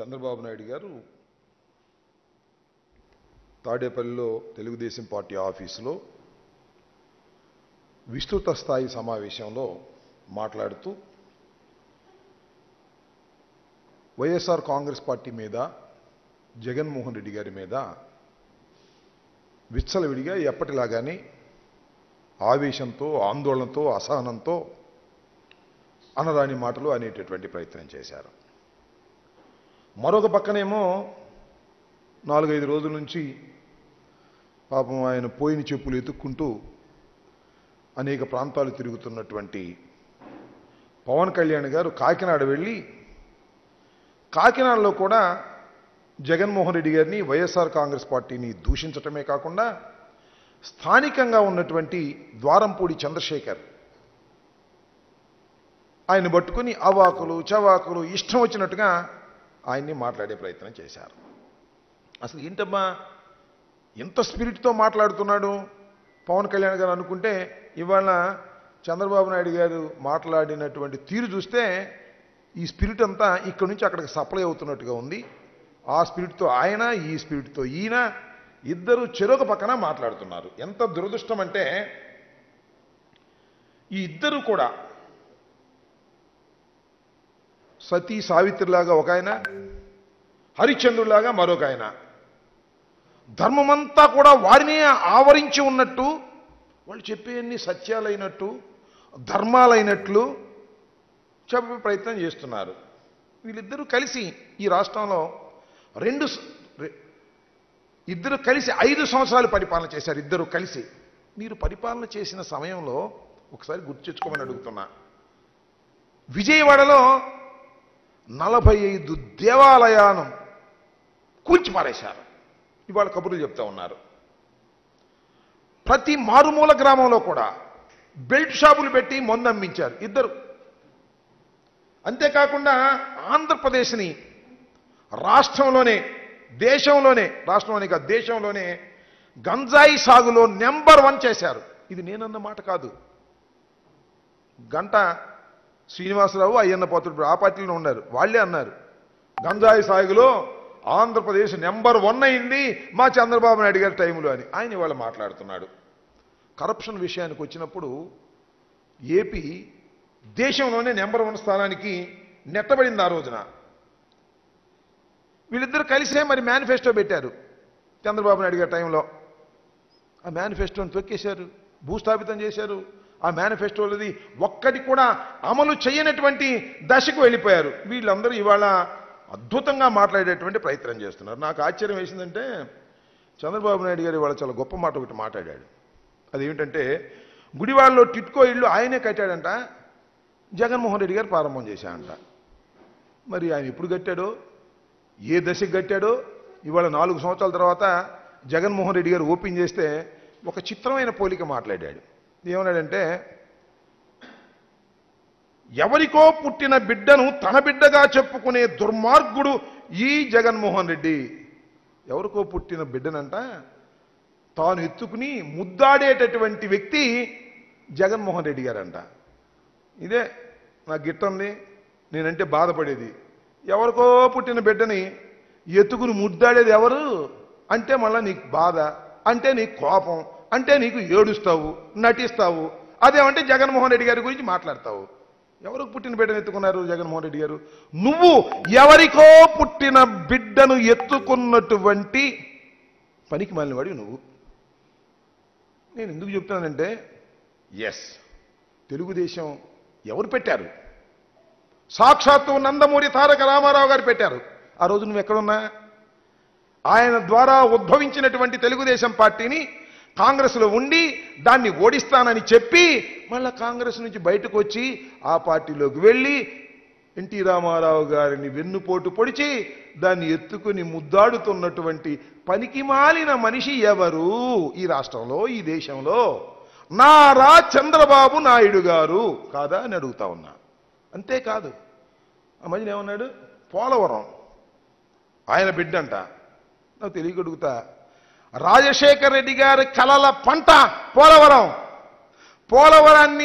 చంద్రబాబు నాయుడు గారు తాడేపల్లిలో తెలుగుదేశం పార్టీ ఆఫీసులో విస్తృత స్థాయి సమావేశంలో మాట్లాడుతూ వైఎస్ఆర్ కాంగ్రెస్ పార్టీ మీద జగన్మోహన్ రెడ్డి గారి మీద విచ్చలవిడిగా ఎప్పటిలాగానే ఆవేశంతో ఆందోళనతో అసహనంతో అనరాని మాటలు అనేటటువంటి ప్రయత్నం చేశారు మరొక పక్కనేమో నాలుగైదు రోజుల నుంచి పాపం ఆయన పోయిన చెప్పులు ఎత్తుక్కుంటూ అనేక ప్రాంతాలు తిరుగుతున్నటువంటి పవన్ కళ్యాణ్ గారు కాకినాడ వెళ్ళి కాకినాడలో కూడా జగన్మోహన్ రెడ్డి గారిని వైఎస్ఆర్ కాంగ్రెస్ పార్టీని దూషించటమే కాకుండా స్థానికంగా ఉన్నటువంటి ద్వారంపూడి చంద్రశేఖర్ ఆయన పట్టుకుని అవాకులు చవాకులు ఇష్టం వచ్చినట్టుగా ఆయన్ని మాట్లాడే ప్రయత్నం చేశారు అసలు ఏంటమ్మా ఎంత స్పిరిట్తో మాట్లాడుతున్నాడు పవన్ కళ్యాణ్ గారు అనుకుంటే ఇవాళ చంద్రబాబు నాయుడు గారు మాట్లాడినటువంటి తీరు చూస్తే ఈ స్పిరిట్ అంతా ఇక్కడి నుంచి అక్కడికి సప్లై అవుతున్నట్టుగా ఉంది ఆ స్పిరిట్తో ఆయన ఈ స్పిరిట్తో ఈయన ఇద్దరు చెరొక పక్కన మాట్లాడుతున్నారు ఎంత దురదృష్టం అంటే ఈ ఇద్దరు కూడా సతీ సావిత్రిలాగా ఒక ఆయన హరిశ్చంద్రులాగా మరొక ఆయన ధర్మమంతా కూడా వారినే ఆవరించి ఉన్నట్టు వాళ్ళు చెప్పేవన్నీ సత్యాలైనట్టు ధర్మాలైనట్లు చెప్పే ప్రయత్నం చేస్తున్నారు వీళ్ళిద్దరూ కలిసి ఈ రాష్ట్రంలో రెండు స- రె- ఇద్దరు కలిసి ఐదు సంవత్సరాలు పరిపాలన చేశారు ఇద్దరు కలిసి మీరు పరిపాలన చేసిన సమయంలో ఒకసారి గుర్తు తెచ్చుకోమని అడుగుతున్నా విజయవాడలో నలభై ఐదు దేవాలయాలను కూల్చి పారేశారు ఇవాళ కబుర్లు చెప్తా ఉన్నారు ప్రతి మారుమూల గ్రామంలో కూడా బెల్ట్ షాపులు పెట్టి మందు అమ్మించారు ఇద్దరు అంతేకాకుండా ఆంధ్రప్రదేశ్ని రాష్ట్రంలోనే దేశంలోనే రాష్ట్రంలోనే కాదు దేశంలోనే గంజాయి సాగులో నెంబర్ వన్ చేశారు ఇది నేనన్న మాట కాదు గంట శ్రీనివాసరావు అయ్యన్న పోతుడు ఆ పార్టీలో ఉన్నారు వాళ్ళే అన్నారు గంజాయి సాగులో ఆంధ్రప్రదేశ్ నెంబర్ వన్ అయింది మా చంద్రబాబు నాయుడు గారి టైంలో అని ఆయన ఇవాళ మాట్లాడుతున్నాడు కరప్షన్ విషయానికి వచ్చినప్పుడు ఏపీ దేశంలోనే నెంబర్ వన్ స్థానానికి నెట్టబడింది ఆ రోజున వీళ్ళిద్దరు కలిసే మరి మేనిఫెస్టో పెట్టారు చంద్రబాబు నాయుడు గారి టైంలో ఆ మేనిఫెస్టోని తొక్కేశారు భూస్థాపితం చేశారు ఆ మేనిఫెస్టోలది ఒక్కటి కూడా అమలు చేయనటువంటి దశకు వెళ్ళిపోయారు వీళ్ళందరూ ఇవాళ అద్భుతంగా మాట్లాడేటువంటి ప్రయత్నం చేస్తున్నారు నాకు ఆశ్చర్యం వేసిందంటే చంద్రబాబు నాయుడు గారు ఇవాళ చాలా గొప్ప మాట ఒకటి మాట్లాడాడు అదేమిటంటే గుడివాడలో టిట్కో ఇల్లు ఆయనే కట్టాడంట జగన్మోహన్ రెడ్డి గారు ప్రారంభం చేశాడంట మరి ఆయన ఎప్పుడు కట్టాడో ఏ దశకు కట్టాడో ఇవాళ నాలుగు సంవత్సరాల తర్వాత జగన్మోహన్ రెడ్డి గారు ఓపెన్ చేస్తే ఒక చిత్రమైన పోలిక మాట్లాడాడు ఏమన్నాడంటే ఎవరికో పుట్టిన బిడ్డను తన బిడ్డగా చెప్పుకునే దుర్మార్గుడు ఈ జగన్మోహన్ రెడ్డి ఎవరికో పుట్టిన బిడ్డనంట తాను ఎత్తుకుని ముద్దాడేటటువంటి వ్యక్తి జగన్మోహన్ రెడ్డి గారంట ఇదే నాకు గిట్టంది నేనంటే బాధపడేది ఎవరికో పుట్టిన బిడ్డని ఎత్తుకుని ముద్దాడేది ఎవరు అంటే మళ్ళీ నీకు బాధ అంటే నీకు కోపం అంటే నీకు ఏడుస్తావు నటిస్తావు అదేమంటే జగన్మోహన్ రెడ్డి గారి గురించి మాట్లాడతావు ఎవరికి పుట్టిన బిడ్డను ఎత్తుకున్నారు జగన్మోహన్ రెడ్డి గారు నువ్వు ఎవరికో పుట్టిన బిడ్డను ఎత్తుకున్నటువంటి పనికి మాలినవాడి నువ్వు నేను ఎందుకు చెప్తున్నానంటే ఎస్ తెలుగుదేశం ఎవరు పెట్టారు సాక్షాత్తు నందమూరి తారక రామారావు గారు పెట్టారు ఆ రోజు నువ్వు ఎక్కడున్నా ఆయన ద్వారా ఉద్భవించినటువంటి తెలుగుదేశం పార్టీని కాంగ్రెస్లో ఉండి దాన్ని ఓడిస్తానని చెప్పి మళ్ళా కాంగ్రెస్ నుంచి బయటకు వచ్చి ఆ పార్టీలోకి వెళ్ళి ఎన్టీ రామారావు గారిని వెన్నుపోటు పొడిచి దాన్ని ఎత్తుకుని ముద్దాడుతున్నటువంటి పనికి మాలిన మనిషి ఎవరు ఈ రాష్ట్రంలో ఈ దేశంలో నారా చంద్రబాబు నాయుడు గారు కాదా అని అడుగుతా ఉన్నా అంతేకాదు ఆ మధ్యన ఏమన్నాడు పోలవరం ఆయన బిడ్డంట నాకు తెలియగడుగుతా రాజశేఖర్ రెడ్డి గారి కలల పంట పోలవరం పోలవరాన్ని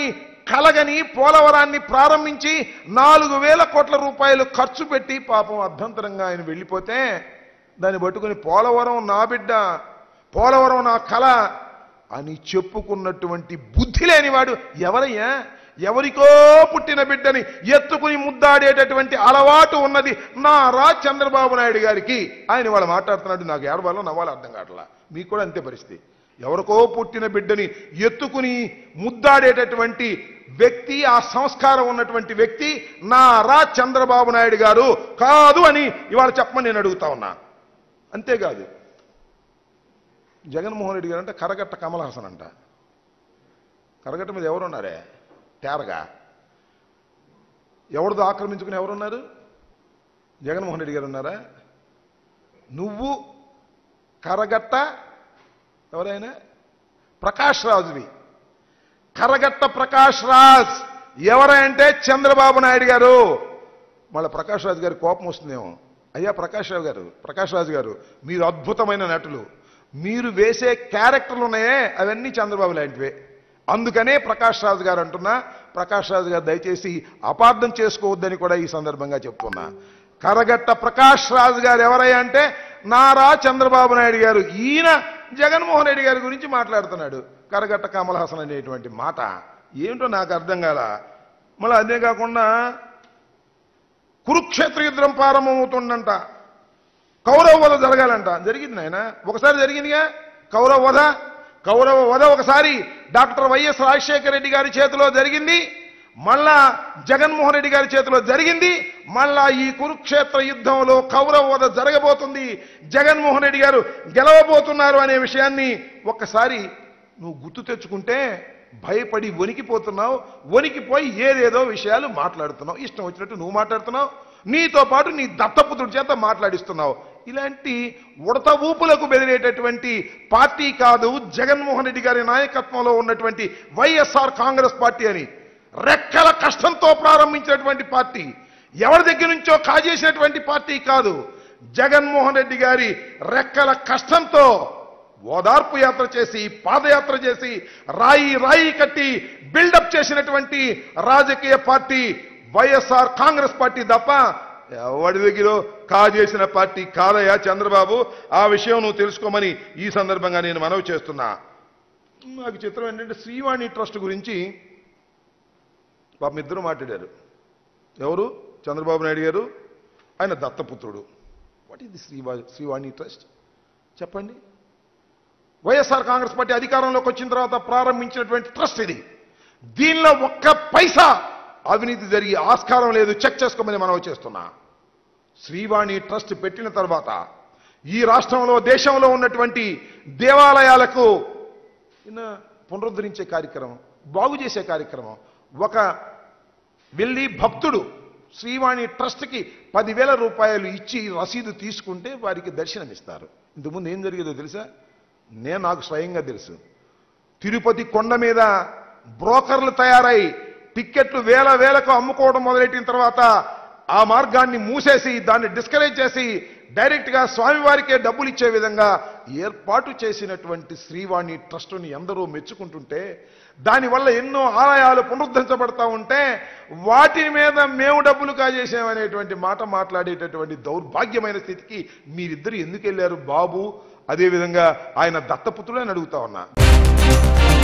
కలగని పోలవరాన్ని ప్రారంభించి నాలుగు వేల కోట్ల రూపాయలు ఖర్చు పెట్టి పాపం అభ్యంతరంగా ఆయన వెళ్ళిపోతే దాన్ని పట్టుకుని పోలవరం నా బిడ్డ పోలవరం నా కళ అని చెప్పుకున్నటువంటి బుద్ధి లేనివాడు ఎవరయ్యా ఎవరికో పుట్టిన బిడ్డని ఎత్తుకుని ముద్దాడేటటువంటి అలవాటు ఉన్నది నారా చంద్రబాబు నాయుడు గారికి ఆయన వాళ్ళు మాట్లాడుతున్నాడు నాకు ఏడవాలో నవ్వాలో అర్థం కావట్లా మీకు కూడా అంతే పరిస్థితి ఎవరికో పుట్టిన బిడ్డని ఎత్తుకుని ముద్దాడేటటువంటి వ్యక్తి ఆ సంస్కారం ఉన్నటువంటి వ్యక్తి నారా చంద్రబాబు నాయుడు గారు కాదు అని ఇవాళ చెప్పమని నేను అడుగుతా ఉన్నా అంతేకాదు జగన్మోహన్ రెడ్డి గారు అంటే కరగట్ట కమల్ హాసన్ అంట కరగట్ట మీద ఎవరున్నారే తేరగా ఎవరిదో ఆక్రమించుకుని ఎవరున్నారు జగన్మోహన్ రెడ్డి గారు ఉన్నారా నువ్వు కరగట్ట ఎవరైనా ప్రకాష్ రాజువి కరగట్ట ప్రకాష్ రాజ్ ఎవరంటే చంద్రబాబు నాయుడు గారు మళ్ళీ ప్రకాష్ రాజు గారి కోపం వస్తుందేమో అయ్యా ప్రకాష్ రావు గారు ప్రకాష్ రాజు గారు మీరు అద్భుతమైన నటులు మీరు వేసే క్యారెక్టర్లు ఉన్నాయే అవన్నీ చంద్రబాబు లాంటివే అందుకనే ప్రకాష్ రాజు గారు అంటున్నా ప్రకాష్ రాజు గారు దయచేసి అపార్థం చేసుకోవద్దని కూడా ఈ సందర్భంగా చెప్తున్నా కరగట్ట ప్రకాష్ రాజు గారు ఎవరయ్యా అంటే నారా చంద్రబాబు నాయుడు గారు ఈయన జగన్మోహన్ రెడ్డి గారి గురించి మాట్లాడుతున్నాడు కరగట్ట కమల్ హాసన్ అనేటువంటి మాట ఏమిటో నాకు అర్థం కాల మళ్ళీ అదే కాకుండా కురుక్షేత్ర యుద్ధం ప్రారంభమవుతుందంట కౌరవ వధ జరగాలంట జరిగింది నాయన ఒకసారి జరిగిందిగా కౌరవ వధ కౌరవ వధ ఒకసారి డాక్టర్ వైఎస్ రాజశేఖర రెడ్డి గారి చేతిలో జరిగింది మళ్ళా జగన్మోహన్ రెడ్డి గారి చేతిలో జరిగింది మళ్ళా ఈ కురుక్షేత్ర యుద్ధంలో కౌరవ వధ జరగబోతుంది జగన్మోహన్ రెడ్డి గారు గెలవబోతున్నారు అనే విషయాన్ని ఒక్కసారి నువ్వు గుర్తు తెచ్చుకుంటే భయపడి వణికిపోతున్నావు వణికిపోయి ఏదేదో విషయాలు మాట్లాడుతున్నావు ఇష్టం వచ్చినట్టు నువ్వు మాట్లాడుతున్నావు నీతో పాటు నీ దత్తపుత్రుడి చేత మాట్లాడిస్తున్నావు ఇలాంటి ఉడత ఊపులకు బెదిరేటటువంటి పార్టీ కాదు జగన్మోహన్ రెడ్డి గారి నాయకత్వంలో ఉన్నటువంటి వైఎస్ఆర్ కాంగ్రెస్ పార్టీ అని రెక్కల కష్టంతో ప్రారంభించినటువంటి పార్టీ ఎవరి దగ్గర నుంచో కాజేసినటువంటి పార్టీ కాదు జగన్మోహన్ రెడ్డి గారి రెక్కల కష్టంతో ఓదార్పు యాత్ర చేసి పాదయాత్ర చేసి రాయి రాయి కట్టి బిల్డప్ చేసినటువంటి రాజకీయ పార్టీ వైఎస్ఆర్ కాంగ్రెస్ పార్టీ తప్ప ఎవడి దగ్గర కాజేసిన పార్టీ కాదయ్యా చంద్రబాబు ఆ విషయం నువ్వు తెలుసుకోమని ఈ సందర్భంగా నేను మనవి చేస్తున్నా నాకు చిత్రం ఏంటంటే శ్రీవాణి ట్రస్ట్ గురించి పాపం ఇద్దరు మాట్లాడారు ఎవరు చంద్రబాబు నాయుడు గారు ఆయన దత్తపుత్రుడు వాట్ ఈస్ ది శ్రీవా శ్రీవాణి ట్రస్ట్ చెప్పండి వైఎస్ఆర్ కాంగ్రెస్ పార్టీ అధికారంలోకి వచ్చిన తర్వాత ప్రారంభించినటువంటి ట్రస్ట్ ఇది దీనిలో ఒక్క పైసా అవినీతి జరిగి ఆస్కారం లేదు చెక్ చేసుకోమని మనం చేస్తున్నా శ్రీవాణి ట్రస్ట్ పెట్టిన తర్వాత ఈ రాష్ట్రంలో దేశంలో ఉన్నటువంటి దేవాలయాలకు ఈయన పునరుద్ధరించే కార్యక్రమం బాగు చేసే కార్యక్రమం ఒక వెళ్ళి భక్తుడు శ్రీవాణి ట్రస్ట్కి పదివేల రూపాయలు ఇచ్చి రసీదు తీసుకుంటే వారికి దర్శనమిస్తారు ఇంతకుముందు ఏం జరిగేదో తెలుసా నేను నాకు స్వయంగా తెలుసు తిరుపతి కొండ మీద బ్రోకర్లు తయారై టిక్కెట్లు వేల వేలకు అమ్ముకోవడం మొదలెట్టిన తర్వాత ఆ మార్గాన్ని మూసేసి దాన్ని డిస్కరేజ్ చేసి డైరెక్ట్ గా స్వామివారికే డబ్బులు ఇచ్చే విధంగా ఏర్పాటు చేసినటువంటి శ్రీవాణి ట్రస్టుని ఎందరో మెచ్చుకుంటుంటే దానివల్ల ఎన్నో ఆలయాలు పునరుద్ధరించబడతా ఉంటే వాటి మీద మేము డబ్బులు కాజేసామనేటువంటి మాట మాట్లాడేటటువంటి దౌర్భాగ్యమైన స్థితికి మీరిద్దరు ఎందుకు వెళ్ళారు బాబు అదేవిధంగా ఆయన దత్తపుత్రుడని అడుగుతా ఉన్నా